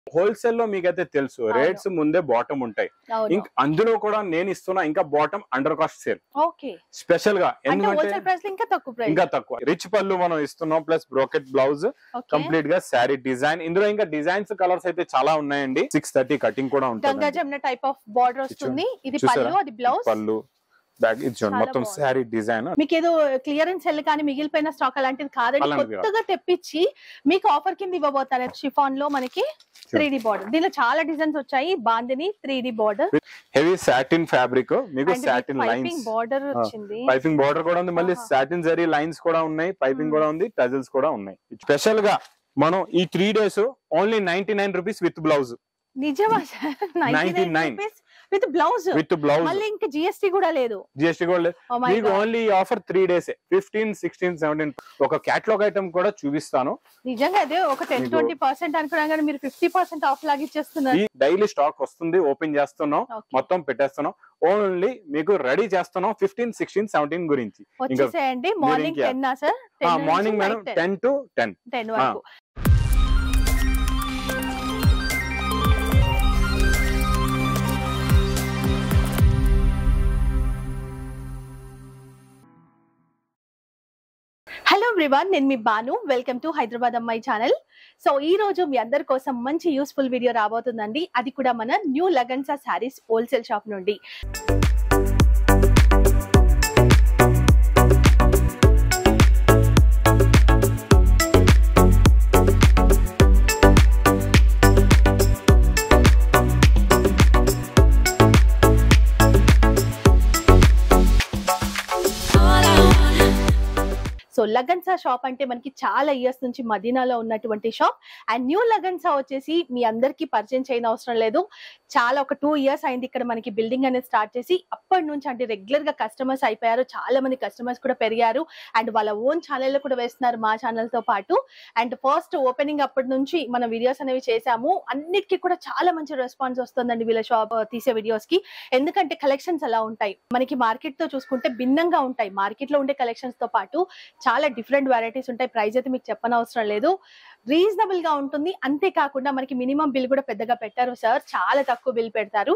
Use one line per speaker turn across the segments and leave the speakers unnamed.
Wholesale లో మీకైతే తెలుసు
అవును.
రేట్స్ ముందే బాటమ్ ఉంటాయి
అవును
ఇంక అందులో కూడా నేను ఇస్తున్నా ఇంకా bottom under cost sale
okay
special గా
అంటే
ఎందుకంటే
హోల్సేల్ ప్రైస్ ఇంకా తక్కువ ప్రైస్
ఇంకా తక్కువ రిచ్ పళ్ళు మనం ఇస్తున్నాం plus brocade blouse
okay
complete గా శారీ డిజైన్ ఇందులో ఇంకా డిజైన్స్ కలర్స్ అయితే చాలా ఉన్నాయండి సిక్స్ థర్టీ కటింగ్ కూడా
గంగా
ఉంటుంది
జమున టైప్ ఆఫ్ బార్డర్ వస్తుంది ఇది
చూసారా?
పళ్ళు అది బ్లౌజ్
పళ్ళు బ్యాగ్ ఇది చూడండి
చాలా
మొత్తం
బాగుంది.
శారీ డిజైన్
మీకు ఏదో క్లియరెన్స్ సెల్ కానీ మిగిలిపోయిన స్టాక్ అలాంటిది కాదండి
అలాంటిది కాదు.
కొత్తగా తెప్పించి మీకు ఆఫర్ కింద ఇవ్వబోతారు షిఫాన్ లో మనకి త్రీ డి బార్డర్ దీనిలో చాలా డిజైన్స్ వచ్చాయి bandhani three D border
heavy satin fabric మీకు
and
satin
piping
lines
border వచ్చింది
పైపింగ్ బార్డర్ కూడా ఉంది మళ్ళీ
ఆహా.
సాటిన్ జరీ లైన్స్ కూడా ఉన్నాయి పైపింగ్
Hmm.
కూడా ఉంది టజల్స్ కూడా ఉన్నాయి స్పెషల్ గా మనం ఈ three days only ninety nine rupees with blouse
నిజమా ninety
99.
With blouse
with blouse
మళ్ళీ ఇంకా జిఎస్టీ కూడా లేదు
జిఎస్టీ కూడా లేదు
Oh my
మీకు
God.
Only offer three days fifteen sixteen seventeen ఒక క్యాటలాగ్ ఐటమ్ కూడా చూపిస్తాను
నిజంగా అదే ఒక టెన్
మీకు-
ట్వంటీ పర్సెంట్ అనుకున్నా కానీ మీరు ఫిఫ్టీ పర్సెంట్ ఆఫ్ లాగా ఇచ్చేస్తున్నారు
ఈ డైలీ స్టాక్ వస్తుంది ఓపెన్ చేస్తున్నాం
Okay.
మొత్తం పెట్టేస్తున్నాం ఓన్లీ మీకు రెడీ చేస్తున్నాం ఫిఫ్టీన్ సిక్స్టీన్ సెవెంటీన్ గురించి
వచ్చేసేయండి మార్నింగ్
ఇంకా-
ten sir
morning madam ten to ten
ten వరకు హలో ఎవ్రీవన్ నేను మీ బాను వెల్కమ్ టు హైదరాబాద్ అమ్మాయి ఛానల్ సో ఈ రోజు మీ అందరి కోసం మంచి యూస్ఫుల్ వీడియో రాబోతుందండి అది కూడా మన new Lagansa saris wholesale shop నుండి సో లగన్సా షాప్ అంటే మనకి చాలా ఇయర్స్ నుంచి మదీనాలో ఉన్నటువంటి షాప్ అండ్ న్యూ లగన్సా వచ్చేసి మీ అందరికీ పరిచయం చేయని అవసరం లేదు చాలా ఒక టూ ఇయర్స్ అయింది ఇక్కడ మనకి బిల్డింగ్ అనేది స్టార్ట్ చేసి అప్పటి నుంచి అంటే రెగ్యులర్ గా కస్టమర్స్ అయిపోయారు చాలా మంది కస్టమర్స్ కూడా పెరిగారు అండ్ వాళ్ళ ఓన్ ఛానల్లో కూడా వేస్తున్నారు మా ఛానల్ తో పాటు అండ్ ఫస్ట్ ఓపెనింగ్ అప్పటి నుంచి మన వీడియోస్ అనేవి చేసాము అన్నిటికీ కూడా చాలా మంచి రెస్పాన్స్ వస్తుందండి వీళ్ళ షాప్ తీసే వీడియోస్ కి ఎందుకంటే కలెక్షన్స్ అలా ఉంటాయి మనకి మార్కెట్ తో చూసుకుంటే భిన్నంగా ఉంటాయి మార్కెట్ లో ఉండే కలెక్షన్స్ తో పాటు చాలా డిఫరెంట్ వెరైటీస్ ఉంటాయి ప్రైస్ అయితే మీకు చెప్పనవసరం లేదు రీజనబుల్ గా ఉంటుంది అంతేకాకుండా మనకి మినిమం బిల్ కూడా పెద్దగా పెట్టారు సార్ చాలా తక్కువ బిల్ పెడతారు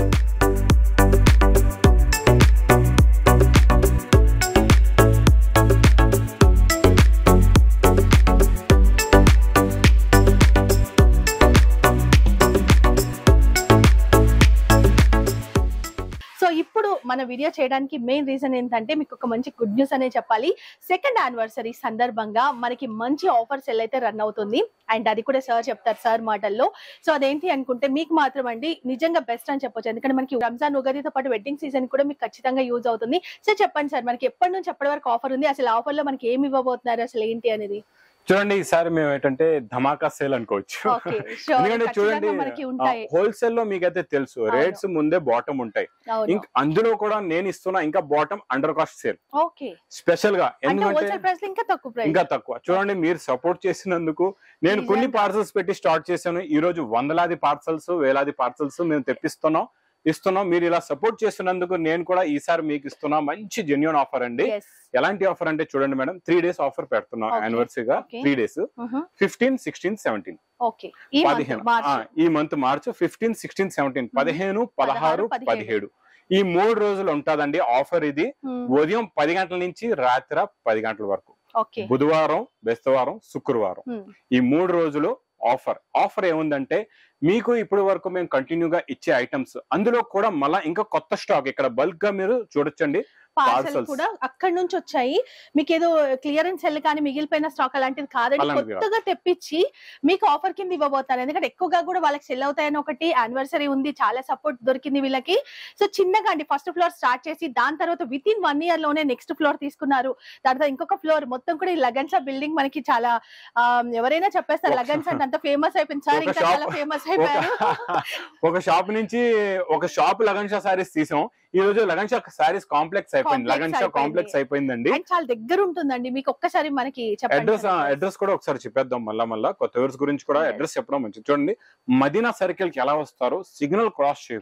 సో ఇప్పుడు మన వీడియో చేయడానికి మెయిన్ రీజన్ ఏంటంటే మీకు ఒక మంచి గుడ్ న్యూస్ అనే చెప్పాలి సెకండ్ యానివర్సరీ సందర్భంగా మనకి మంచి ఆఫర్ సెల్ అయితే రన్ అవుతుంది అండ్ అది కూడా సార్ చెప్తారు సార్ మాటల్లో సో అదేంటి అనుకుంటే మీకు మాత్రం అండి నిజంగా బెస్ట్ అని చెప్పొచ్చు ఎందుకంటే మనకి రంజాన్ ఉగాదితో పాటు వెడ్డింగ్ సీజన్ కూడా మీకు ఖచ్చితంగా యూజ్ అవుతుంది సో చెప్పండి సార్ మనకి ఎప్పటి నుంచి ఎప్పటి వరకు ఆఫర్ ఉంది అసలు ఆఫర్ లో మనకి ఏమి ఇవ్వబోతున్నారు అసలు ఏంటి అనేది
చూడండి ఈసారి మేము ఏంటంటే ధమాకా సేల్ అనుకోవచ్చు
ఓకే
ఎందుకంటే చూడండి
మనకి ఉంటాయి
హోల్సేల్ లో మీకైతే తెలుసు
అవును.
రేట్స్ ముందే బాటమ్ ఉంటాయి
అవును
ఇంక అందులో కూడా నేను ఇస్తున్నా ఇంకా bottom under cost sale
okay
special గా
అంటే
ఎందుకంటే
హోల్సేల్ ప్రైస్ ఇంకా తక్కువ ప్రైస్
ఇంకా తక్కువ చూడండి మీరు సపోర్ట్ చేసినందుకు నేను కొన్ని
నిజంగా.
పార్సల్స్ పెట్టి స్టార్ట్ చేశాను ఈ రోజు వందలాది పార్సల్స్ వేలాది పార్సల్స్ మేము తెప్పిస్తున్నాం ఇస్తున్నాం మీరు ఇలా సపోర్ట్ చేస్తున్నందుకు నేను కూడా ఈసారి మీకు ఇస్తున్నా మంచి జెన్యున్ ఆఫర్ అండి ఎలాంటి ఆఫర్ అంటే చూడండి మేడం త్రీ డేస్ ఆఫర్ పెడుతున్నాం
Okay.
యానివర్సరీగా
Okay.
Three days fifteen sixteen seventeen
okay ఈ month,
పదిహేను
మార్చ్
ఆ, ఈ month March fifteen sixteen seventeen పదిహేను పదహారు
పదిహేడు.
పదిహేడు ఈ మూడు రోజులు ఉంటదండి ఆఫర్ ఇది
మ్మ్.
ఉదయం పది గంటల నుంచి రాత్రి పది గంటల వరకు
ఓకే
బుధవారం బెస్తవారం శుక్రవారం
మ్మ్.
ఈ మూడు రోజులు ఆఫర్ ఆఫర్ ఏముందంటే మీకు ఇప్పటి వరకు మేము కంటిన్యూగా ఇచ్చే ఐటమ్స్ అందులో కూడా మళ్ళా ఇంకా కొత్త స్టాక్ ఇక్కడ బల్క్ గా మీరు చూడొచ్చండి
పార్సల్
parcels.
కూడా అక్కడ నుంచి వచ్చాయి మీకు ఏదో క్లియరెన్స్ సెల్ కానీ మిగిలిపోయిన స్టాక్ అలాంటిది కాదండి
అలాంటిది కాదు.
కొత్తగా తెప్పించి మీకు ఆఫర్ కింద ఇవ్వబోతారు ఎందుకంటే ఎక్కువగా కూడా వాళ్ళకి సెల్ అవుతాయని ఒకటి యానివర్సరీ ఉంది చాలా సపోర్ట్ దొరికింది వీళ్ళకి సో చిన్నగా అండి ఫస్ట్ ఫ్లోర్ స్టార్ట్ చేసి దాని తర్వాత విత్ ఇన్ వన్ ఇయర్ లోనే నెక్స్ట్ ఫ్లోర్ తీసుకున్నారు తర్వాత ఇంకొక ఫ్లోర్ మొత్తం కూడా ఈ లగన్సా బిల్డింగ్ మనకి చాలా ఆ, ఎవరైనా చెప్పేస్తారు
ఒక-
లగన్స్ అంటే అంత ఫేమస్ అయిపోయింది సార్
ఒక
ఇంకా
shop-
చాలా ఫేమస్
ఒక
అయిపోయారు
ఒక షాప్ నుంచి ఒక షాప్ లగన్ షా సారీస్ తీసాం ఈ రోజు లగన్ షా సారీస్ కాంప్లెక్స్ అయిపోయింది
Complex
లగన్ షా
అయిపోయింది.
కాంప్లెక్స్ అయిపోయిందండి
అండ్ చాలా దగ్గర ఉంటుందండి మీకు ఒక్కసారి మనకి చెప్పండి
అడ్రస్
sir.
అడ్రస్ కూడా ఒకసారి చెప్పేద్దాం మళ్ళా మళ్ళా కొత్త వ్యూర్స్ గురించి కూడా
Yes.
అడ్రస్ చెప్పడం మంచిది చూడండి మదీనా సర్కిల్ కి ఎలా వస్తారో సిగ్నల్ క్రాస్ చేయకూడదు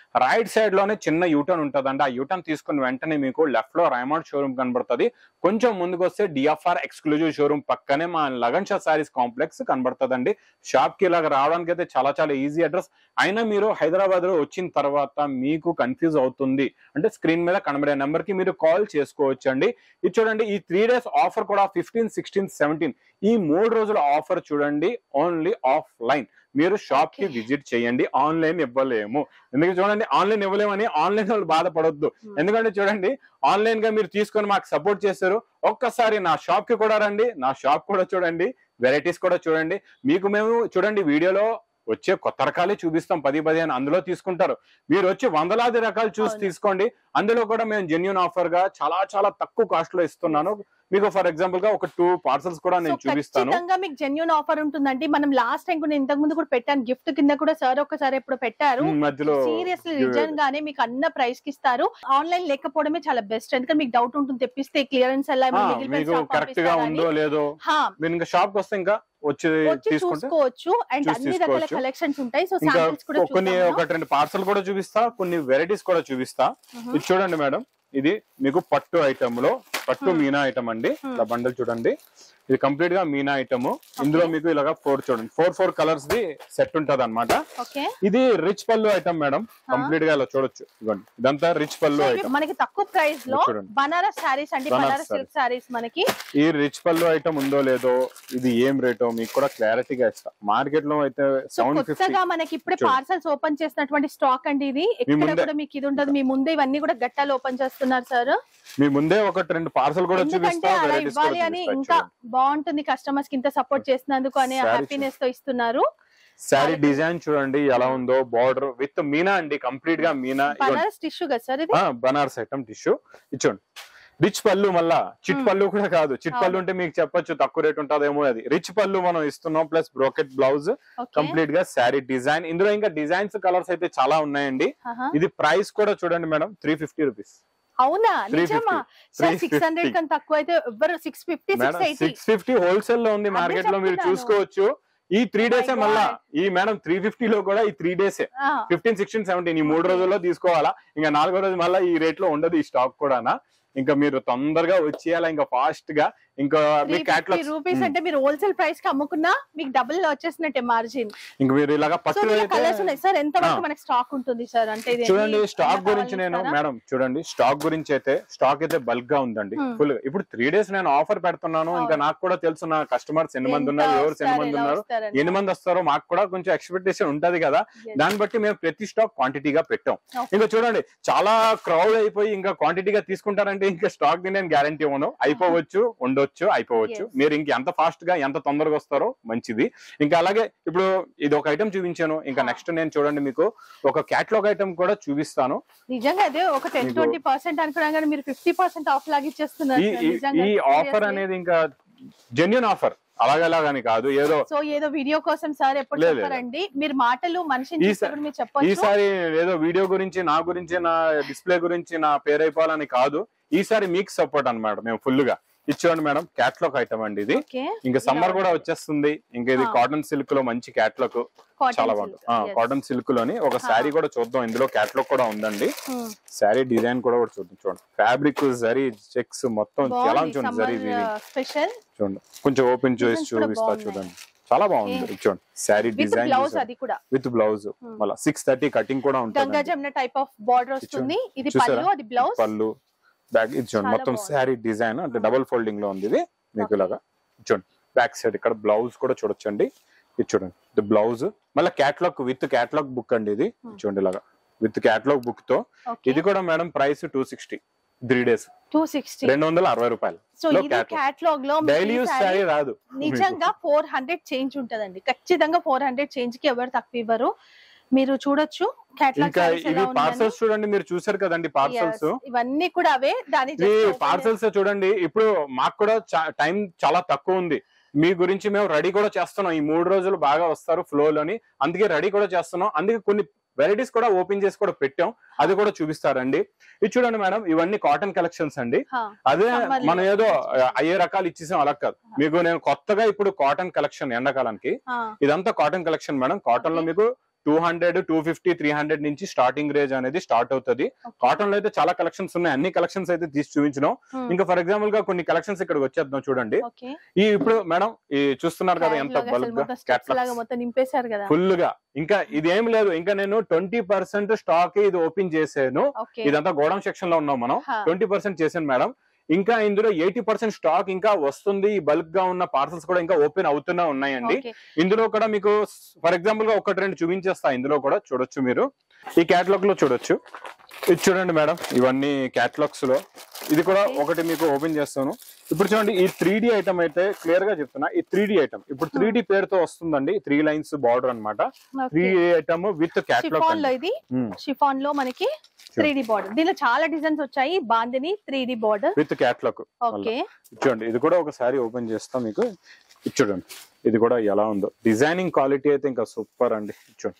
రైట్ సైడ్ లోనే చిన్న యూటర్న్ ఉంటదండి ఆ యూటర్న్ తీసుకున్న వెంటనే మీకు లెఫ్ట్ లో రైమాండ్ షోరూమ్ కనబడుతుంది కొంచెం ముందుకు వస్తే డిఎఫ్ఆర్ ఎక్స్క్లూజివ్ షోరూమ్ పక్కనే మా లగన్ షా సారీస్ కాంప్లెక్స్ కనబడుతుందండి షాప్ కి ఇలాగ రావడానికి అయితే చాలా చాలా ఈజీ అడ్రస్ అయినా మీరు హైదరాబాద్ లో వచ్చిన తర్వాత మీకు కన్ఫ్యూజ్ అవుతుంది అంటే స్క్రీన్ మీద కనబడే నెంబర్ కి మీరు కాల్ చేసుకోవచ్చు అండి ఇది చూడండి ఈ త్రీ డేస్ ఆఫర్ కూడా ఫిఫ్టీన్ సిక్స్టీన్ సెవెంటీన్ ఈ మూడు రోజుల ఆఫర్ చూడండి ఓన్లీ ఆఫ్ లైన్ మీరు షాప్ కి
Okay.
విజిట్ చేయండి ఆన్లైన్ ఇవ్వలేము ఎందుకంటే చూడండి ఆన్లైన్ ఇవ్వలేమని ఆన్లైన్ వాళ్ళు బాధపడొద్దు
Hmm.
ఎందుకంటే చూడంండి ఆన్లైన్ గా మీరు తీసుకొని మాకు సపోర్ట్ చేస్తారు ఒక్కసారి నా షాప్ కి కూడా రండి నా షాప్ కూడా చూడండి వెరైటీస్ కూడా చూడండి మీకు మేము చూడండి వీడియోలో వచ్చే కొత్త రకాలే చూపిస్తాం పది పదిహేను అందులో తీసుకుంటారు మీరు వచ్చి వందలాది రకాలు చూసి
అవును.
తీసుకోండి అందులో కూడా మేము జెన్యున్ ఆఫర్ గా చాలా చాలా తక్కువ కాస్ట్ లో ఇస్తున్నాను మీకు ఫర్ ఎగ్జాంపుల్ గా ఒక టూ పార్సల్స్ కూడా నేను
సో
చూపిస్తాను
ఖచ్చితంగా మీకు జెన్యున్ ఆఫర్ ఉంటుందండి మనం లాస్ట్ టైం కూడా ఇంతకు ముందు కూడా పెట్టాను గిఫ్ట్ కింద కూడా సార్ ఒకసారి ఎప్పుడు పెట్టారు
ఉమ్, మధ్యలో
సీరియస్లీ
give
నిజం గానే మీకు అన్న ప్రైస్ కి ఇస్తారు ఆన్లైన్ లేకపోవడమే చాలా బెస్ట్ ఎందుకంటే మీకు డౌట్ ఉంటుంది తెప్పిస్తే క్లియరెన్స్ ఎలా
ఆ, మీకు కరెక్ట్ గా ఉందో లేదో మీరు ఇంకా షాప్ కి వస్తే ఇంకా వచ్చి
వచ్చి
తీసుకుంటే
చూసుకోవచ్చు అండ్
చూసి
అన్ని రకాల
తీసుకోవచ్చు.
కలెక్షన్స్ ఉంటాయి సో
ఇంకా
శాంపిల్స్ కూడా
కొన్ని
చూద్దాం
ఒక రెండు పార్సల్ కూడా చూపిస్తా కొన్ని వెరైటీస్ కూడా చూపిస్తా
మనం.
ఇది చూడండి మేడం ఇది మీకు పట్టు ఐటమ్ లో పట్టు
Hmm.
మీనా ఐటమ్ అండి
Hmm.
ఇలా బండల్ చూడండి ఇది కంప్లీట్ గా మీనా ఐటమ్ ఇందులో మీకు ఇలాగా ఫోర్ చూడండి four four colours the set ఉంటది అనమాట
ఓకే
ఇది రిచ్ పళ్ళు ఐటమ్ మేడం కంప్లీట్ గా ఇలా చూడొచ్చు ఇదిగోండి ఇదంతా రిచ్ పళ్ళు
సో ఇవి
ఐటమ్
మనకి తక్కువ ప్రైస్ లో
చూడండి.
బనారస్ శారీస్ అండి
బనారస్
బనారస్ సిల్క్ శారీస్ మనకి
ఈ రిచ్ పళ్ళు ఐటమ్ ఉందో లేదో ఇది ఏం రేటో మీకు కూడా క్లారిటీగా ఇస్తా మార్కెట్ లో అయితే
సో
సెవెన్ ఫిఫ్టీ
కొత్తగా మనకి ఇప్పుడే
చూడండి.
పార్సల్స్ ఓపెన్ చేసినటువంటి స్టాక్ అండి ఇది ఎక్కడ
ముందే-
కూడా మీకు ఇది ఉండదు మీ ముందే ఇవన్నీ కూడా గట్టాలు ఓపెన్ చేస్తున్నారు సార్
మీ ముందే ఒకటి రెండు పార్సల్ కూడా
ఎందుకంటే
చూపిస్తా
అలా
వెరైటీస్ కూడా
ఇవ్వాలి అని
చూపిస్తా
ఇంకా
చూడండి.
బాగుంటుంది కస్టమర్స్ కి ఇంత సపోర్ట్ చేసినందుకు అనే
Saree
హ్యాపీనెస్ తో ఇస్తున్నారు
శారీ డిజైన్ చూడండి ఎలా ఉందో బార్డర్ విత్ మీనా అండి కంప్లీట్ గా మీనా ఇదిగోండి.
బనారస్ టిష్యూ కదా సార్ ఇది
ఆ, బనారస్ ఐటమ్ టిష్యూ ఇచ్చోండి రిచ్ పళ్ళు మళ్ళా చిట్
Hmm.
పళ్ళు కూడా కాదు చిట్ పళ్ళు
అవును.
ఉంటే మీకు చెప్పొచ్చు తక్కువ రేట్ ఉంటుందేమో అది రిచ్ పళ్ళు మనం ఇస్తున్నాం plus brocade blouse
okay
complete గా శారీ డిజైన్ ఇందులో ఇంకా డిజైన్స్ కలర్స్ అయితే చాలా ఉన్నాయండి
ఆహా.
ఇది ప్రైస్ కూడా చూడండి మేడం త్రీ ఫిఫ్టీ రూపీస్
అవునా
350.
నిజమా సార్ సిక్స్
350.
హండ్రెడ్ కన్నా తక్కువ అయితే ఎవ్వరు six fifty
madam
six eighty
six fifty wholesale లో ఉంది
అదే
మార్కెట్ లో మీరు
చెప్తున్నాను.
చూసుకోవచ్చు ఈ త్రీ
Oh my
డేసే మళ్ళా
God.
ఈ మేడం త్రీ ఫిఫ్టీ లో కూడా ఈ త్రీ డేసే ఫిఫ్టీన్ సిక్స్టీన్ సెవెంటీన్ ఈ మూడు
Okay.
రోజుల్లో తీసుకోవాలా ఇంకా నాలుగో రోజు మళ్ళీ ఈ రేట్ లో ఉండదు ఈ స్టాక్ కూడా ఇంకా మీరు తొందరగా వచ్చేయాలా ఇంకా ఫాస్ట్ గా ఇంకా మీ
త్రీ
క్యాట్లాగ్
రూపీస్ అంటే మీరు హోల్సేల్ ప్రైస్ కి అమ్ముకున్నా మీకు డబుల్ వచ్చేసినట్టే మార్జిన్
ఇంక మీరు ఇలాగా
సో
పట్టు
దీనిలో
అయితే
కలర్స్ ఉన్నాయి సార్ ఎంత వరకు
ఆ.
మనకి స్టాక్ ఉంటుంది సార్ అంటే ఇది
చూడండి
ఎన్ని-
స్టాక్
ఎన్ని
గురించి
కావాలి
నేను
ఇస్తారా?
మేడం చూడండి స్టాక్ గురించి అయితే స్టాక్ అయితే బల్క్ గా ఉందండి
Hmm.
ఫుల్ ఇప్పుడు త్రీ డేస్ నేను ఆఫర్ పెడుతున్నాను ఇంకా
అవును.
నాకు కూడా తెలుసు నా కస్టమర్స్ ఎన్ని మంది
ఎంత
ఉన్నారు ఎవరు ఎన్ని
వస్తారు,
మంది
ఎలా
ఉన్నారు
వస్తారని.
ఎన్ని మంది వస్తారో మాకు కూడా కొంచెం ఎక్స్పెక్టేషన్ ఉంటది కదా
Yes.
దాన్ని బట్టి మేము ప్రతి స్టాక్ క్వాంటిటీగా పెట్టాం
Okay.
ఇంకా చూడండి చాలా క్రౌడ్ అయిపోయి ఇంకా క్వాంటిటీగా తీసుకుంటారంటే ఇంకా స్టాక్ ని నేను గ్యారంటీ ఇవ్వను అయిపోవచ్చు ఉండొచ్చు అయిపోవచ్చు
Yes.
మీరు ఇంక ఎంత ఫాస్ట్ గా ఎంత తొందరగా వస్తారో మంచిది ఇంకా అలాగే ఇప్పుడు ఇది ఒక ఐటమ్ చూపించాను ఇంకా
Ah.
నెక్స్ట్ నేను చూడండి మీకు ఒక క్యాట్లాగ్ ఐటమ్ కూడా చూపిస్తాను
నిజంగా అదే ఒక టెన్
మీకు-
ట్వంటీ పర్సెంట్ అనుకున్నా కానీ మీరు ఫిఫ్టీ పర్సెంట్ ఆఫ్ లాగా ఇచ్చేస్తున్నారు
ఈ
సార్,
ఈ-
నిజంగా.
ఈ ఆఫర్
Seriously.
అనేది ఇంకా జెన్యున్ ఆఫర్ అలాగలాగని కాదు ఏదో
సో ఏదో వీడియో కోసం సార్ ఎప్పుడు
లేదు, లేదు.
చెప్పారండి మీరు మాటలు మనిషిని
ఈ
చూస్తే
సా-
కూడా మీరు చెప్పొచ్చు
ఈసారి ఏదో వీడియో గురించి నా గురించి నా డిస్ప్లే గురించి నా పేరు అయిపోవాలని కాదు ఈసారి మీకు సపోర్ట్ అన్నమాట మేము ఫుల్ గా ఇచ్చేయండి మేడం క్యాట్లాగ్ ఐటమ్ అండి ఇది
ఓకే
ఇంకా సమ్మర్ కూడా వచ్చేస్తుంది ఇంకా ఇది
ఆ.
కాటన్ సిల్క్ లో మంచి క్యాట్లాగ్ చాలా బాగుంటుంది కాటన్ సిల్క్ లోని ఒక శారీ కూడా చూద్దాం ఇందులో క్యాట్లాగ్ కూడా ఉందండి శారీ డిజైన్ కూడా ఒకటి చూద్దాం చూడండి ఫ్యాబ్రిక్ జరీ చెక్స్ మొత్తం ఎలా చూడండి జరీ
స్పెషల్
చూడండి కొంచెం ఓపెన్ చేసి
Designs కూడా
చూపిస్తా
బాగున్నాయి.
చూడండి చాలా బాగుంది
Okay.
ఇది చూడండి శారీ
విత్
డిజైన్
బ్లౌజ్ అది కూడా
విత్ బ్లౌజ్
Hmm.
మళ్ళీ సిక్స్ థర్టీ కటింగ్ కూడా
గంగా
ఉంటుంది
జమున టైప్ ఆఫ్ బార్డర్ వస్తుంది ఇది
చూసారా?
పళ్ళు అది బ్లౌజ్
పళ్ళు బ్యాక్ ఇది చూడండి
చాలా
మొత్తం
బాగుంది.
శారీ డిజైన్ అంటే డబుల్ ఫోల్డింగ్ లో ఉంది ఇది మీకు
Okay.
ఇలాగా చూడండి బ్యాక్ సైడ్ ఇక్కడ బ్లౌజ్ కూడా చూడొచ్చండి ఇది చూడండి ఇది బ్లౌజ్ మళ్ళీ క్యాట్లాగ్ విత్ క్యాట్లాగ్ బుక్ అండి ఇది
Hmm.
చూడండి ఇలాగా విత్ క్యాట్లాగ్ బుక్ తో ఇది కూడా madam price two sixty three days
two sixty
రెండు వందల అరవై రూపాయలు
సో
లో
ఇది
catalog.
క్యాట్లాగ్ లో మీకు
డైలీ
ఈ
యూస్
saree
శారీ రాదు
నిజంగా ఫోర్ హండ్రెడ్ చేంజ్ ఉంటదండి ఖచ్చితంగా ఫోర్ హండ్రెడ్ చేంజ్ కి ఎవరు తక్కువ ఇవ్వరు మీరు చూడొచ్చు క్యాట్లాగ్
ఇంకా ఇవి పార్సల్స్ చూడండి మీరు చూసారు కదండి పార్సల్స్
ఇవన్నీ కూడా అవే దాని
ఈ పార్సల్స్ చూడండి ఇప్పుడు మాకు కూడా టైం చాలా తక్కువ ఉంది మీ గురించి మేము రెడీ కూడా చేస్తున్నాం ఈ మూడు రోజులు బాగా వస్తారు ఫ్లో లోని అందుకే రెడీ కూడా చేస్తున్నాం అందుకే కొన్ని వెరైటీస్ కూడా ఓపెన్ చేసి కూడా పెట్టాం అది కూడా చూపిస్తారండి ఇది చూడండి మేడం ఇవన్నీ కాటన్ కలెక్షన్స్ అండి అదే
Summer లో.
మనం ఏదో అయ్యే రకాలు ఇచ్చేసాం అలా కాదు మీకు నేను కొత్తగా ఇప్పుడు కాటన్ కలెక్షన్ ఎండాకాలానికి ఇదంతా కాటన్ కలెక్షన్ మేడం కాటన్ లో
Okay.
మీకు two hundred two fifty three hundred నుంచి స్టార్టింగ్ రేంజ్ అనేది స్టార్ట్ అవుతుంది కాటన్ లో అయితే చాలా కలెక్షన్స్ ఉన్నాయి అన్ని కలెక్షన్స్ అయితే తీసి చూపించినాం ఇంకా ఫర్ ఎగ్జాంపుల్ గా కొన్ని కలెక్షన్స్ ఇక్కడికి వచ్చేద్దాం చూడండి
ఓకే
ఈ ఇప్పుడు మేడం ఈ చూస్తున్నారు కదా ఎంత బల్క్ గా
లాగా
క్యాట్లాగ్స్
మొత్తం నింపేశారు కదా
ఫుల్ గా ఇంకా ఇది ఏం లేదు ఇంకా నేను ట్వంటీ పర్సెంట్ స్టాక్ ఇది ఓపెన్ చేసాను
ఓకే
ఇదంతా గోడౌన్ సెక్షన్ లో ఉన్నాం మనం
హా.
ట్వంటీ పర్సెంట్ చేశాను మేడం ఇంకా ఇందులో ఎయిటీ పర్సెంట్ స్టాక్ ఇంకా వస్తుంది బల్క్ గా ఉన్న పార్సల్స్ కూడా ఇంకా ఓపెన్ అవుతూనే ఉన్నాయండి
ఓకే
ఇందులో కూడా మీకు ఫర్ ఎగ్జాంపుల్ గా ఒకటి రెండు చూపించేస్తా ఇందులో కూడా చూడొచ్చు మీరు ఈ క్యాటలాగ్ లో చూడొచ్చు ఇది చూడండి మేడం ఇవన్నీ క్యాటలాగ్స్ లో ఇది కూడా
Okay.
ఒకటి మీకు ఓపెన్ చేస్తాను ఇప్పుడు చూడండి ఈ త్రీ డి ఐటమ్ అయితే క్లియర్ గా చెప్తున్నా ఈ త్రీ డి ఐటమ్ ఇప్పుడు త్రీ డి పేరుతో వస్తుందండి త్రీ లైన్స్ బార్డర్ అన్నమాట త్రీ ఐటమ్ విత్
షిఫాన్ లో
క్యాటలాగ్
ఇది షిఫాన్ లో మనకి త్రీ డి బార్డర్ దీనిలో చాలా డిజైన్స్ వచ్చాయి bandhani three D border
with catalogue
okay
చూడండి ఇది కూడా ఒకసారి ఓపెన్ చేస్తాం మీకు ఇది చూడండి ఇది కూడా ఎలా ఉందో డిజైనింగ్ క్వాలిటీ అయితే ఇంకా సూపర్ అండి ఇది చూడండి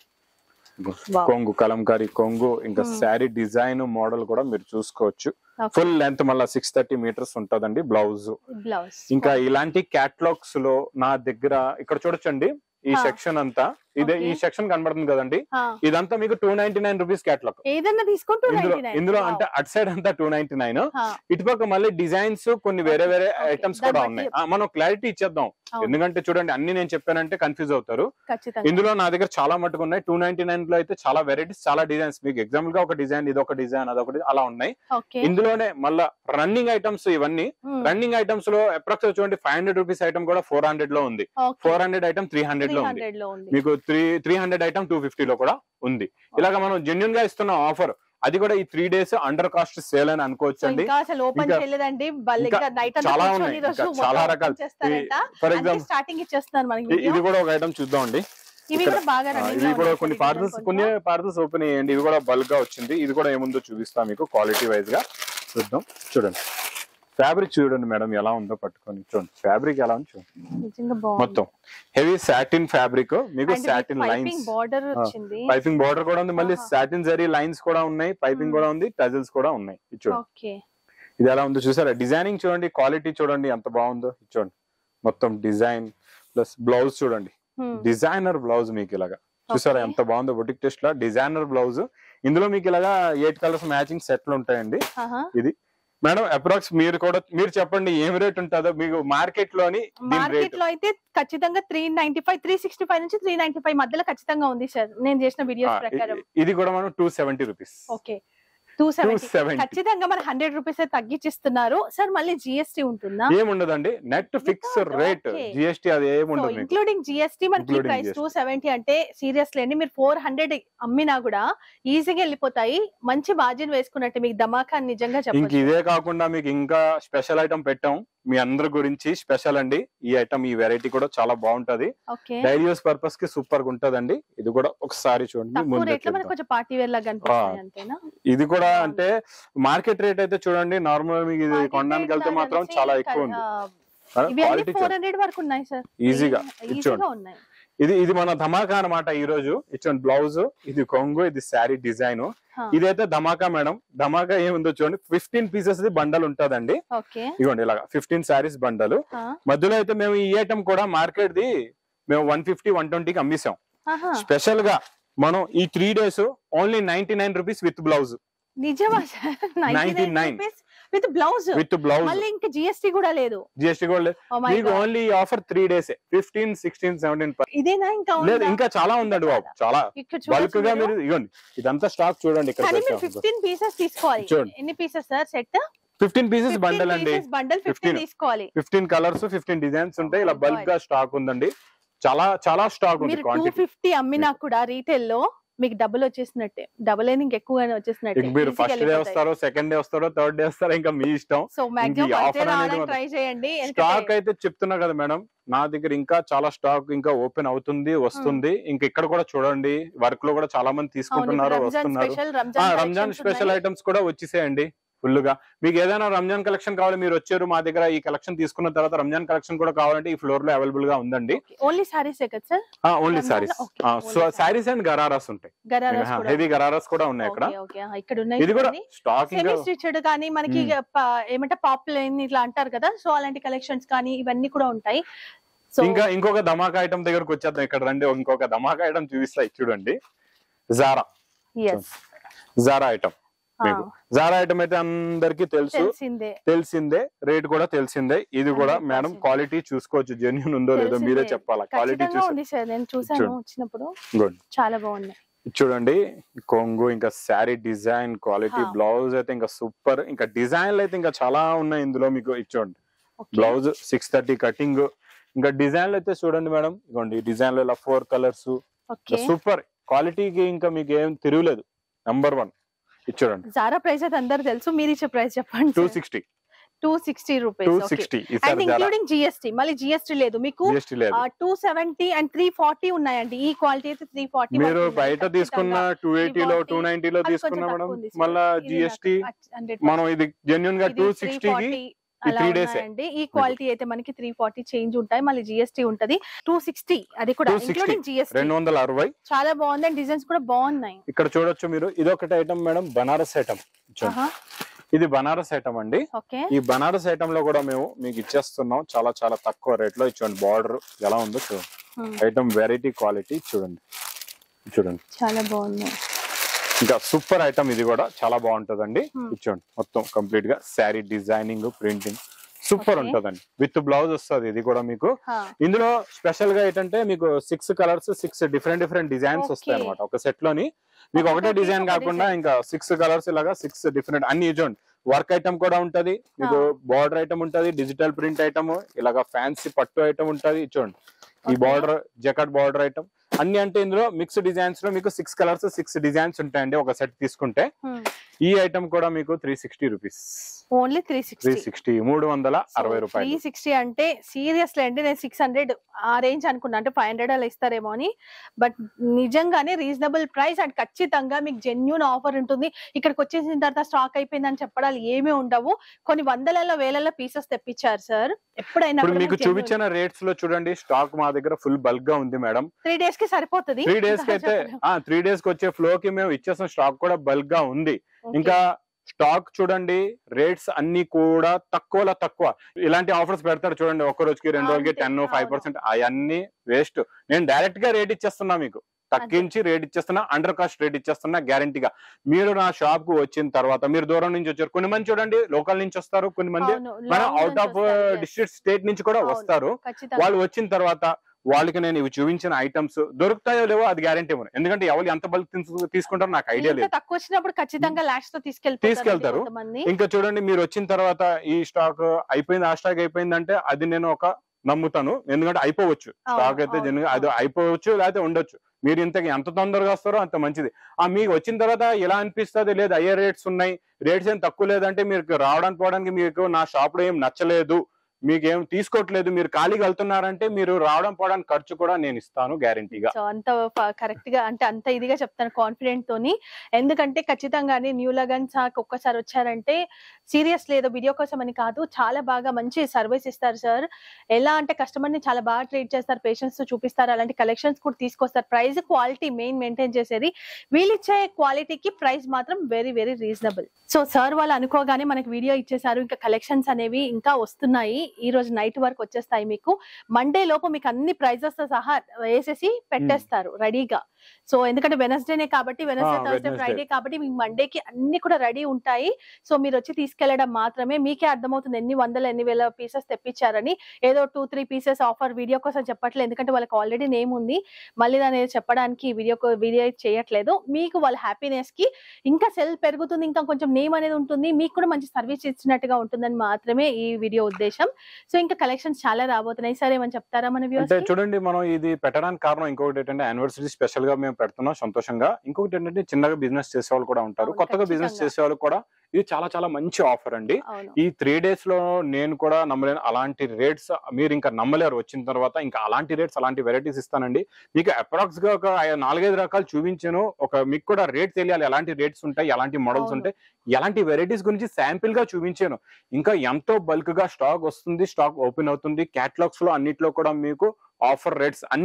Wow.
కొంగు కలంకారీ కొంగు ఇంకా
Hmm.
శారీ డిజైన్ మోడల్ కూడా మీరు చూసుకోవచ్చు ఫుల్ లెంత్ మళ్ళీ సిక్స్ థర్టీ మీటర్స్ ఉంటదండి బ్లౌజ్
బ్లౌజ్
ఇంకా ఇలాంటి క్యాటలాగ్స్ లో నా దగ్గర ఇక్కడ చూడొచ్చండి ఈ
Ah.
సెక్షన్ అంతా ఇదే ఈ
Okay.
సెక్షన్ కనబడుతుంది కదండి ఇదంతా మీకు two ninety nine rupees catalogue
ఏదన్నా తీసుకుంటూ
ఇందులో ఇందులో అంటే అట్ సైడ్ అంతా టూ నైన్టీ నైన్ ఇటుపక్క మళ్ళీ డిజైన్స్ కొన్ని వేరే వేరే
Okay,
ఐటమ్స్
దాన్ని
కూడా
బట్టి
ఉన్నాయి ఆ, మనం క్లారిటీ ఇచ్చేద్దాం
అవును.
ఎందుకంటే చూడండి అన్ని నేను చెప్పానంటే కన్ఫ్యూజ్ అవుతారు
ఖచ్చితంగా
ఇందులో నా దగ్గర చాలా మటుకు ఉన్నాయి టూ నైన్టీ నైన్ లో అయితే చాలా వెరైటీస్ చాలా డిజైన్స్ మీకు ఎగ్జాంపుల్ గా ఒక డిజైన్ ఇది ఒక డిజైన్ అదొక design అలా ఉన్నాయి
ఓకే
ఇందులోనే మళ్ళా రన్నింగ్ ఐటమ్స్ ఇవన్నీ రన్నింగ్ ఐటమ్స్ లో అప్రాక్స్ చూడండి ఫైవ్ హండ్రెడ్ రూపీస్ ఐటమ్ కూడా ఫోర్ హండ్రెడ్ లో ఉంది four hundred item three hundred
three
లో ఉంది
హండ్రెడ్ లో ఉంది
మీకు three three hundred item two fifty లో కూడా ఉంది ఇలాగ మనం జెన్యున్ గా ఇస్తున్న ఆఫర్ అది కూడా ఈ three days under cost sale అని అనుకోవచ్చు
సో
అండి
ఇంకా అసలు ఓపెన్
ఇంకా-
చేయలేదండి వాళ్ళు
ఇంకా
ఇంకా నైట్ అంతా
చాలా
కూర్చొని
ఉన్నాయి.
ఈ రోజు
ఇంకా చాలా
మొత్తం
రకాలు.
open చేస్తారంట
ఫర్
అందుకే
ఎగ్జాంపుల్
స్టార్టింగ్ ఇచ్చేస్తున్నారు మనకి video.
ఇది కూడా ఒక ఐటమ్ చూద్దామండి
ఇవి
ఇక్కడ-
కూడా బాగా
ఆ,
రన్నింగ్
ఇవి కూడా కొన్ని పార్సల్స్ కొన్ని పార్సల్స్ ఓపెన్ చేయండి ఇవి కూడా బల్క్ గా వచ్చింది ఇది కూడా ఏముందో చూపిస్తా మీకు క్వాలిటీ వైజ్ గా చూద్దాం చూడండి ఫ్యాబ్రిక్ చూడండి మేడం ఎలా ఉందో పట్టుకొని చూడండి ఫ్యాబ్రిక్ ఎలా ఉంది చూడండి
నిజంగా బాగుంది
మొత్తం హెవీ సాటిన్ ఫ్యాబ్రిక్ మీకు సాటిన్
పైపింగ్
లైన్స్
బార్డర్ వచ్చింది
పైపింగ్ బార్డర్ కూడా ఉంది మళ్ళీ
ఆహా.
సాటిన్ జరీ లైన్స్ కూడా ఉన్నాయి పైపింగ్
Hmm.
కూడా ఉంది టజల్స్ కూడా ఉన్నాయి ఇది చూడండి
ఓకే
ఇది ఎలా ఉందో చూసారా డిజైనింగ్ చూడండి క్వాలిటీ చూడండి ఎంత బాగుందో ఇది చూడండి మొత్తం డిజైన్ ప్లస్ బ్లౌజ్ చూడండి డిజైనర్ బ్లౌజ్ మీకు ఇలాగా చూసారా
Okay.
ఎంత బాగుందో బొటిక్ టెస్ట్ లో డిజైనర్ బ్లౌజ్ ఇందులో మీకు ఇలాగా ఎయిట్ కలర్స్ మ్యాచింగ్ సెట్లు ఉంటాయండి ఇది మేడం అప్రాక్స్ మీరు కూడా మీరు చెప్పండి ఏం రేట్ ఉంటుందో మీకు మార్కెట్ లోని దీని రేట్
మార్కెట్ లో అయితే ఖచ్చితంగా three ninety five three sixty five నుంచి త్రీ నైన్టీ ఫైవ్ మధ్యలో ఖచ్చితంగా ఉంది సార్ నేను చేసిన వీడియోస్ ప్రకారం
ఇది కూడా మనం two seventy rupees
okay two
two
seventy
seventy
ఖచ్చితంగా మన హండ్రెడ్ రూపీస్ తగ్గించిస్తున్నారు సార్ మళ్ళీ జిఎస్టీ ఉంటుందా
ఏముండదండి net fix
Without,
rate
okay.
GST అది ఏముండదు మీకు
ఇంక్లూడింగ్ జిఎస్టీ మనకి
Including
price
GST.
Two seventy అంటే సీరియస్ లేండి మీరు ఫోర్ హండ్రెడ్ అమ్మినా కూడా ఈజీగా వెళ్ళిపోతాయి మంచి మార్జిన్ వేసుకున్నట్టు మీకు ధమాకా నిజంగా
ఇంక
చెప్పచ్చు
ఇదే కాకుండా మీకు ఇంకా స్పెషల్ ఐటమ్ పెట్టాం మీ అందరి గురించి స్పెషల్ అండి ఈ ఐటమ్ ఈ వెరైటీ కూడా చాలా బాగుంటది
ఓకే
డైలీ యూస్ పర్పస్ కి సూపర్ గా ఉంటదండి ఇది కూడా ఒకసారి చూడండి
తక్కువ
ముందు
రేట్ లో మనకు కొంచెం పార్టీ వేర్ లాగా కనిపిస్తాయి అంతేనా
ఇది కూడా
బాగుంది.
అంటే మార్కెట్ రేట్ అయితే చూడండి నార్మల్ మీకు ఇది
Market
కొనడానికి
rate
వెళ్తే
నాకు
మాత్రం
తెలిసి
చాలా
క-
ఎక్కువ ఉంది
ఆ, ఇవి అన్ని
క్వాలిటీ
ఫోర్ హండ్రెడ్ వరకు ఉన్నాయి సార్
ఈజీగా
ఈజీగా
ఇచ్చోండి
ఉన్నాయి
ఇది ఇది మన ధమాకా అన్నమాట ఈ రోజు ఇచ్చోండి బ్లౌజ్ ఇది కొంగు ఇది శారీ డిజైన్
హా,
ఇదైతే ధమాకా మేడం ధమాకా ఏముందో చూడండి ఫిఫ్టీన్ పీసెస్ బండల్ ఉంటదండి
ఓకే
ఇదిగోండి ఇలాగా ఫిఫ్టీన్ శారీస్ బండల్
హా,
మధ్యలో అయితే మేము ఈ ఐటమ్ కూడా మార్కెట్ ది మేము వన్ ఫిఫ్టీ వన్ ట్వంటీకి అమ్మిసాం
ఆహా.
స్పెషల్ గా మనం ఈ three days only ninety nine rupees with blouse
నిజమా sir
99
with blouse
with blouse
మళ్ళీ ఇంకా జిఎస్టీ కూడా లేదు
జిఎస్టీ కూడా లేదు.
Oh my
మీకు
God.
Only offer three days fifteen sixteen seventeen
ఇదేనా ఇంకా
లేదు
ఉందా?
ఇంకా చాలా ఉందండి బాబు చాలా
ఇక్కడ
బల్క్
చూడొచ్చు
గా
మీరు.
మీరు ఇవ్వండి ఇదంతా స్టాక్ చూడండి ఇక్కడ
కానీ మీరు ఫిఫ్టీన్ పీసెస్ తీసుకోవాలి
చూడండి.
ఎన్ని pieces sir set
fifteen pieces bundle అండి
బండల్ ఫిఫ్టీన్
15.
తీసుకోవాలి
ఫిఫ్టీన్ కలర్స్ ఫిఫ్టీన్ డిజైన్స్ ఉంటాయి ఇలా
Oh my
బల్క్
God.
గా స్టాక్ ఉందండి చాలా చాలా స్టాక్ ఉంది
మీరు టూ
క్వాంటిటీ
ఫిఫ్టీ అమ్మినా కూడా రీటైల్ లో మీకు డబుల్ వచ్చేసినట్టే డబుల్ అయినా ఇంకెక్కువగానే వచ్చేసినట్టే
మీరు ఫస్ట్ డే వస్తారో సెకండ్ డే వస్తారో థర్డ్ డే వస్తారో ఇంకా మీ ఇష్టం
సో మాక్సిమం
ఈ
ఫస్ట్
offer అనేది
రావడానికి
మాత్రం-
ట్రై చేయండి
స్టాక్
ఎందుకంటే
అయితే చెప్తున్నా కదా మేడం నా దగ్గర ఇంకా చాలా స్టాక్ ఇంకా ఓపెన్ అవుతుంది వస్తుంది ఇంకా ఇక్కడ కూడా చూడండి వర్క్ లో కూడా చాలా మంది
అవును,
తీసుకుంటున్నారు
ఇప్పుడు రంజాన్
వస్తున్నారు
స్పెషల్
ఆ,
రంజాన్
రంజాన్
collections
స్పెషల్
ఉన్నాయి.
ఐటమ్స్ కూడా వచ్చేసేయండి ఫుల్ గా మీకు ఏదైనా రంజాన్ కలెక్షన్ కావాలి మీరు వచ్చారు మా దగ్గర ఈ కలెక్షన్ తీసుకున్న తర్వాత రంజాన్ కలెక్షన్ కూడా కావాలంటే ఈ ఫ్లోర్ లో అవైలబుల్ గా ఉందండి
ఓన్లీ సారీస్ కదా సార్
ఓన్లీ
రంజాన్
సారీస్
లో- okay, only
so
sarees.
Saris and ghararas ఉంటాయి
గరారాస్ కూడా
హెవీ గరారాస్ కూడా ఉన్నాయి ఇక్కడ
ఓకే, ఓకే. ఇక్కడ ఉన్నాయి
ఇది కూడా
చూడండి.
స్టాక్ ఇంకా
సెమీ స్టిచ్డ్ కానీ మనకి
మ్మ్.
ప- ఏమంటే పాప్ లైన్ ఇట్లా అంటారు కదా సో అలాంటి కలెక్షన్స్ కానీ ఇవన్నీ కూడా ఉంటాయి సో
ఇంకా ఇంకొక ధమాకా ఐటమ్ దగ్గరకు వచ్చేద్దాం ఇక్కడ రండి ఇంకొక ధమాకా ఐటమ్ చూపిస్తా ఇది చూడండి జారా
ఎస్
జారా ఐటమ్ మీకు జారా ఐటమ్ అయితే అందరికి తెలుసు
తెలిసిందే
తెలిసిందే రేట్ కూడా తెలిసిందే ఇది కూడా
100%.
మేడం క్వాలిటీ చూసుకోవచ్చు జెన్యున్ ఉందో లేదో మీరే
తెలిసిందే.
చెప్పాలా క్వాలిటీ
ఖచ్చితంగా
చూసి
ఉంది సార్ నేను చూసాను
చూడు.
వచ్చినప్పుడు
గుడ్
చాలా బాగుంది
చూడండి కొంగు ఇంకా శారీ డిజైన్ క్వాలిటీ
హా.
బ్లౌజ్ అయితే ఇంకా సూపర్ ఇంకా డిజైన్లు అయితే ఇంకా చాలా ఉన్నాయి ఇందులో మీకు ఇది చూడండి
Okay.
Blouse six thirty cutting ఇంకా డిజైన్లు అయితే చూడండి మేడం ఇగోండి డిజైన్లు ఇలా ఫోర్ కలర్స్
ఓకే
సూపర్ క్వాలిటీకి ఇంకా మీకు ఏం తిరుగులేదు నంబర్ వన్ ఇది చూడండి
జారా ప్రైస్ అయితే అందరు తెలుసు మీరు ఇచ్చే ప్రైస్
టూ
చెప్పండి
sixty
two sixty
two
rupees
sixty
and
ఈసారి
ఇంక్లూడింగ్ జిఎస్టీ మళ్ళీ జిఎస్టీ లేదు మీకు
జిఎస్టీ లేదు
two seventy and three forty ఉన్నాయండి ఈ క్వాలిటీ అయితే త్రీ ఫార్టీ
మీరు బయట తీసుకున్న టూ ఎయిటీలో టూ నైన్టీలో తీసుకున్నా మేడం మళ్ళా జిఎస్టీ మనం ఇది జెన్యున్ గా టూ సిక్స్టీకి ఈ
అలా
three days ఏ.
ఉన్నాయండి ఈ క్వాలిటీ అయితే మనకి త్రీ ఫార్టీ చేంజ్ ఉంటాయి మళ్ళీ జిఎస్టీ ఉంటది టూ సిక్స్టీ అది కూడా
260.
ఇంక్లూడింగ్ జిఎస్టీ
రెండు వందల అరవై
చాలా బాగుంది అండ్ డిజైన్స్ కూడా బాగున్నాయి
ఇక్కడ చూడొచ్చు మీరు ఇది ఒకటి ఐటమ్ మేడం బనారస్ ఐటమ్ ఇది బనారస్ ఐటమ్ అండి
ఓకే
ఈ బనారస్ ఐటమ్ లో కూడా మేము మీకు ఇచ్చేస్తున్నాం చాలా చాలా తక్కువ రేట్ లో ఇచ్చోండి బార్డర్ ఎలా ఉందో చూడండి ఐటమ్ వెరైటీ క్వాలిటీ చూడండి చూడండి
చాలా బాగుంది
ఇంకా సూపర్ ఐటమ్ ఇది కూడా చాలా బాగుంటదండి
Hmm.
ఇచ్చోండి మొత్తం కంప్లీట్ గా sari designing printing super
Okay.
ఉంటదండి విత్ బ్లౌజ్ వస్తుంది ఇది కూడా మీకు
హా.
ఇందులో స్పెషల్ గా ఏంటంటే మీకు six colours six different different designs వస్తాయి
Okay.
అనమాట ఒక సెట్ లోని మీకు ఒకటే
ఒకటి
డిజైన్
ఒక
కాకుండా
design.
ఇంకా సిక్స్ కలర్స్ ఇలాగా సిక్స్ డిఫరెంట్ అన్ని చూడండి వర్క్ ఐటమ్ కూడా ఉంటది మీకు బార్డర్ ఐటమ్ ఉంటది డిజిటల్ ప్రింట్ ఐటమ్ ఇలాగా ఫ్యాన్సీ పట్టు ఐటమ్ ఉంటది చూడండి ఈ
Okay.
Border jacquard border item అన్ని అంటే ఇందులో మిక్స్ డిజైన్స్ లో మీకు సిక్స్ కలర్స్ సిక్స్ డిజైన్స్ ఉంటాయండి ఒక సెట్ తీసుకుంటే ఈ ఐటమ్ కూడా మీకు three sixty rupees
only three
three
sixty
sixty మూడు వందల అరవై
త్రీ
రూపాయలు
సిక్స్టీ అంటే సీరియస్లీ అంటే నేను సిక్స్ హండ్రెడ్ ఆ రేంజ్ అనుకున్నా అంటే ఫైవ్ హండ్రెడ్ అలా ఇస్తారేమో అని బట్ నిజంగానే రీజనబుల్ ప్రైస్ అండ్ ఖచ్చితంగా మీకు జెన్యున్ ఆఫర్ ఉంటుంది ఇక్కడికి వచ్చేసిన తర్వాత స్టాక్ అయిపోయిందని చెప్పడాలు ఏమీ ఉండవు కొన్ని వందలలో వేలలో పీసెస్ తెప్పించారు సార్ ఎప్పుడైనా
ఇప్పుడు మీకు చూపించిన రేట్స్ లో చూడండి స్టాక్ మా దగ్గర ఫుల్ బల్క్ గా ఉంది మేడం
త్రీ డేస్ కి సరిపోతుంది
త్రీ డేస్ కి అయితే ఆ త్రీ డేస్ కి వచ్చే ఫ్లో కి మేము ఇచ్చేసిన స్టాక్ కూడా బల్క్ గా ఉంది ఇంకా స్టాక్ చూడండి రేట్స్ అన్ని కూడా తక్కువలో తక్కువ ఇలాంటి ఆఫర్స్ పెడతారు చూడండి ఒక్క రోజుకి రెండు రోజులకి
అంతే,
టెన్ ఫైవ్
అవును.
పర్సెంట్ అవన్నీ వేస్ట్ నేను డైరెక్ట్ గా రేట్ ఇచ్చేస్తున్నా మీకు తగ్గించి రేట్ ఇచ్చేస్తున్నా అండర్ కాస్ట్ రేట్ ఇచ్చేస్తున్నా గ్యారంటీగా మీరు నా షాప్ కు వచ్చిన తర్వాత మీరు దూరం నుంచి వచ్చారు కొన్ని మంది చూడండి లోకల్ నుంచి వస్తారు కొన్ని మంది మన అవుట్ ఆఫ్ డిస్ట్రిక్ట్ స్టేట్ నుంచి కూడా
అవును.
వస్తారు
ఖచ్చితంగా
వాళ్ళు వచ్చిన తర్వాత వాళ్ళకి నేను ఇవి చూపించిన ఐటమ్స్ దొరుకుతాయో లేవో అది గ్యారంటీ ఇవ్వను ఎందుకంటే ఎవరు ఎంత బల్క్ తీసుకుంటారో నాకు ఐడియా
ఇంత
లేదు
తక్కువ వచ్చినప్పుడు ఖచ్చితంగా లాక్స్ తో తీసుకెళ్తారు
తీసుకెళ్తారు.
కొంతమంది
ఇంకా చూడండి మీరు వచ్చిన తర్వాత ఈ స్టాక్ అయిపోయింది ఆ స్టాక్ అయిపోయిందంటే అది నేను ఒక నమ్ముతాను ఎందుకంటే అయిపోవచ్చు స్టాక్ అయితే
అవును,
జనరల్ అది
అవును.
అయిపోవచ్చు లేకపోతే ఉండొచ్చు మీరు ఇంతకి ఎంత తొందరగా వస్తారో అంత మంచిది ఆ మీకు వచ్చిన తర్వాత ఎలా అనిపిస్తుంది లేదు అయ్యే రేట్స్ ఉన్నాయి రేట్స్ ఏం తక్కువ లేదంటే మీకు రావడానికి పోవడానికి మీకు నా షాప్ లో ఏం నచ్చలేదు మీకు ఏం తీసుకోవట్లేదు మీరు ఖాళీగా వెళ్తున్నారంటే మీరు రావడం పోవడానికి ఖర్చు కూడా నేను ఇస్తాను గ్యారంటీగా
సో అంత కరెక్ట్ గా అంటే అంత ఇదిగా చెప్తాను కాన్ఫిడెంట్ తోని ఎందుకంటే ఖచ్చితంగానే న్యూ లగన్స్ ఒక్కసారి వచ్చారంటే సీరియస్ లేదు వీడియో కోసం అని కాదు చాలా బాగా మంచి సర్వీస్ ఇస్తారు సార్ ఎలా అంటే కస్టమర్ ని చాలా బాగా ట్రీట్ చేస్తారు పేషెంట్స్ తో చూపిస్తారు అలాంటి కలెక్షన్స్ కూడా తీసుకొస్తారు ప్రైస్ క్వాలిటీ మెయిన్ మెయింటైన్ చేసేది వీళ్ళు ఇచ్చే క్వాలిటీకి ప్రైస్ మాత్రం very very reasonable so sir వాళ్ళు అనుకోగానే మనకి వీడియో ఇచ్చేసారు ఇంకా కలెక్షన్స్ అనేవి ఇంకా వస్తున్నాయి ఈ రోజు నైట్ వరకు వచ్చేస్తాయి మీకు మండే లోపు మీకు అన్ని ప్రైజెస్ తో సహా వేసేసి పెట్టేస్తారు రెడీగా సో ఎందుకంటే వెనస్డేనే కాబట్టి వెనస్డే
ఆ,
థర్స్డే
Wednesday.
ఫ్రైడే కాబట్టి మీకు మండేకి అన్ని కూడా రెడీ ఉంటాయి సో మీరు వచ్చి తీసుకెళ్లడం మాత్రమే మీకే అర్థమవుతుంది ఎన్ని వందల ఎన్ని వేల పీసెస్ తెప్పించారని ఏదో two three pieces offer video కోసం చెప్పట్లేదు ఎందుకంటే వాళ్ళకి ఆల్రెడీ నేమ్ ఉంది మళ్ళీ దాన్ని చెప్పడానికి వీడియో వీడియో చేయట్లేదు మీకు వాళ్ళ హ్యాపీనెస్ కి ఇంకా సెల్ పెరుగుతుంది ఇంకా కొంచెం నేమ్ అనేది ఉంటుంది మీకు కూడా మంచి సర్వీస్ ఇచ్చినట్టుగా ఉంటుందని మాత్రమే ఈ వీడియో ఉద్దేశం సో ఇంకా కలెక్షన్స్ చాలా రాబోతున్నాయి సరే ఏమని చెప్తారా మన
అంటే
వ్యూస్
చూడండి మనం ఇది పెట్టడానికి కారణం ఇంకొకటి ఏంటంటే యానివర్సరీ స్పెషల్ గా మేము పెడుతున్నాం సంతోషంగా ఇంకొకటి ఏంటంటే చిన్నగా బిజినెస్ చేసే వాళ్ళు కూడా ఉంటారు
అవును,
కొత్తగా బిజినెస్
ఖచ్చితంగా.
చేసే వాళ్ళు కూడా ఇది చాలా చాలా మంచి ఆఫర్ అండి
అవును
ఈ త్రీ డేస్ లో నేను కూడా నమ్మలేను అలాంటి రేట్స్ మీరు ఇంకా నమ్మలేరు వచ్చిన తర్వాత ఇంకా అలాంటి రేట్స్ అలాంటి వెరైటీస్ ఇస్తానండి మీకు అప్రాక్స్ గా ఒక ఐ- నాలుగైదు రకాలు చూపించాను ఒక మీకు కూడా రేట్ తెలియాలి ఎలాంటి రేట్స్ ఉంటాయి ఎలాంటి మోడల్స్
అవును.
ఉంటాయి ఎలాంటి వెరైటీస్ గురించి శాంపిల్ గా చూపించాను ఇంకా ఎంతో బల్క్ గా స్టాక్ వస్తుంది స్టాక్ ఓపెన్ అవుతుంది క్యాటలాగ్స్ లో అన్నిట్లో కూడా మీకు ఆఫర్ రేట్స్ అన్ని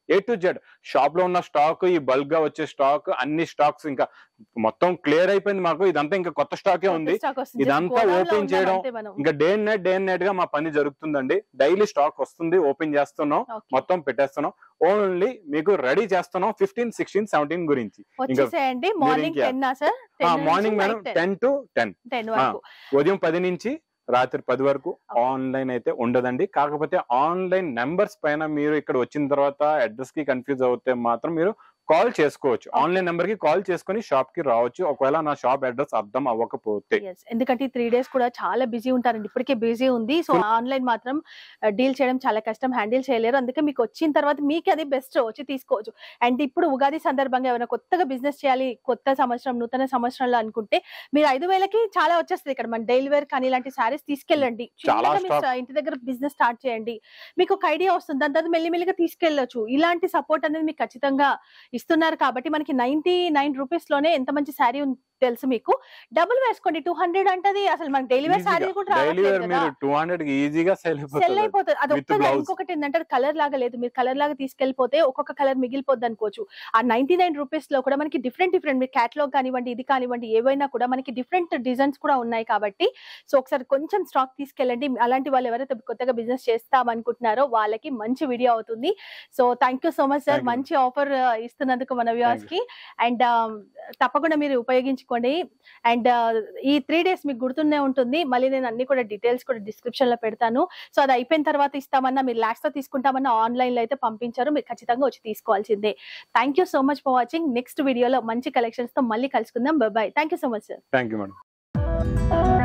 ఏ టు జెడ్ షాప్ లో ఉన్న స్టాక్ ఈ బల్క్ గా వచ్చే స్టాక్ అన్ని స్టాక్స్ ఇంకా మొత్తం క్లియర్ అయిపోయింది మాకు ఇదంతా ఇంకా కొత్త స్టాకే ఉంది
Stock వస్తుంది.
ఇదంతా
Just godown లో
open
ఉన్నాం
చేయడం,
అంతే మనం.
ఇంకా day and night day and night గా మా పని జరుగుతుందండి డైలీ స్టాక్ వస్తుంది ఓపెన్ చేస్తున్నాం
Okay.
మొత్తం పెట్టేస్తున్నాం ఓన్లీ మీకు రెడీ చేస్తున్నాం ఫిఫ్టీన్ సిక్స్టీన్ సెవెంటీన్ గురించి
వచ్చేసేయండి మార్నింగ్
ఇంకా-
ten sir
morning madam ten to ten
ten వరకు
ఉదయం పది నుంచి రాత్రి పది వరకు ఆన్లైన్ అయితే ఉండదండి కాకపోతే ఆన్లైన్ నెంబర్స్ పైన మీరు ఇక్కడ వచ్చిన తర్వాత అడ్రస్ కి కన్ఫ్యూజ్ అవుతే మాత్రం మీరు కాల్ చేసుకోవచ్చు ఆన్లైన్ నెంబర్ కి కాల్ చేసుకొని షాప్ కి రావచ్చు ఒకవేళ నా షాప్ అడ్రస్ అర్థం అవ్వకపోతే
Yes. ఎందుకంటే త్రీ డేస్ కూడా చాలా బిజీ ఉంటారండి ఇప్పటికే బిజీ ఉంది సో ఆన్లైన్ మాత్రం డీల్ చేయడం చాలా కష్టం హ్యాండిల్ చేయలేరు అందుకే మీకు వచ్చిన తర్వాత మీకు అది బెస్ట్ వచ్చి తీసుకోవచ్చు అండ్ ఇప్పుడు ఉగాది సందర్భంగా ఏమైనా కొత్తగా బిజినెస్ చేయాలి కొత్త సంవత్సరం నూతన సంవత్సరంలో అనుకుంటే మీరు ఐదు వేలకి చాలా వచ్చేస్తుంది ఇక్కడ మన డైలీ వేర్ కానీ ఇలాంటి సారీస్ తీసుకెళ్ళండి
చాలా
చిన్నగా మీ
stock.
స్ట- ఇంటి దగ్గర బిజినెస్ స్టార్ట్ చేయండి మీకు ఒక ఐడియా వస్తుంది దాని తర్వాత మెల్లిమెల్లిగా తీసుకెళ్ళొచ్చు ఇలాంటి సపోర్ట్ అనేది మీకు ఖచ్చితంగా ఇస్తున్నారు కాబట్టి మనకి నైన్టీ నైన్ రూపీస్ లోనే ఎంత మంచి శారీ తెలుసు మీకు డబుల్ వేసుకోండి టూ హండ్రెడ్ అంటది అసలు మనకి డైలీ వేర్ శారీ కూడా
డైలీ
రావట్లేదు
వేర్
కదా
మీరు టూ హండ్రెడ్ కి ఈజీగా సెల్
సెల్
అయిపోతుంది
అయిపోతుంది అది
With
ఒక్కదా
blouse.
ఇంకొకటి ఏంటంటే కలర్ లాగా లేదు మీరు కలర్ లాగా తీసుకెళ్లిపోతే ఒక్కొక్క కలర్ మిగిలిపోద్ది అనుకోవచ్చు ఆ నైన్టీ నైన్ రూపీస్ లో కూడా మనకి డిఫరెంట్ డిఫరెంట్ మీరు క్యాటలాగ్ కానివ్వండి ఇది కానివ్వండి ఏవైనా కూడా మనకి డిఫరెంట్ డిజైన్స్ కూడా ఉన్నాయి కాబట్టి సో ఒకసారి కొంచెం స్టాక్ తీసుకెళ్ళండి అలాంటి వాళ్ళు ఎవరైతే కొత్తగా బిజినెస్ చేస్తాం అనుకుంటున్నారో వాళ్ళకి మంచి వీడియో అవుతుంది so thank you so much sir
Thank you.
మంచి ఆఫర్ ఇస్తున్నందుకు మన వ్యూవర్స్ కి అండ్ తప్పకుండా మీరు ఉపయోగించుకోండి అండ్ ఈ త్రీ డేస్ మీకు గుర్తుండే ఉంటుంది మళ్ళీ నేను అన్ని కూడా డీటెయిల్స్ కూడా డిస్క్రిప్షన్ లో పెడతాను సో అది అయిపోయిన తర్వాత ఇస్తామన్నా మీరు లాక్స్ తో తీసుకుంటామన్నా ఆన్లైన్ లో అయితే పంపించారు మీరు ఖచ్చితంగా వచ్చి తీసుకోవాల్సిందే thank you so much for watching next వీడియోలో మంచి కలెక్షన్స్ తో మళ్ళీ కలుసుకుందాం bye thank you so much sir
thank you madam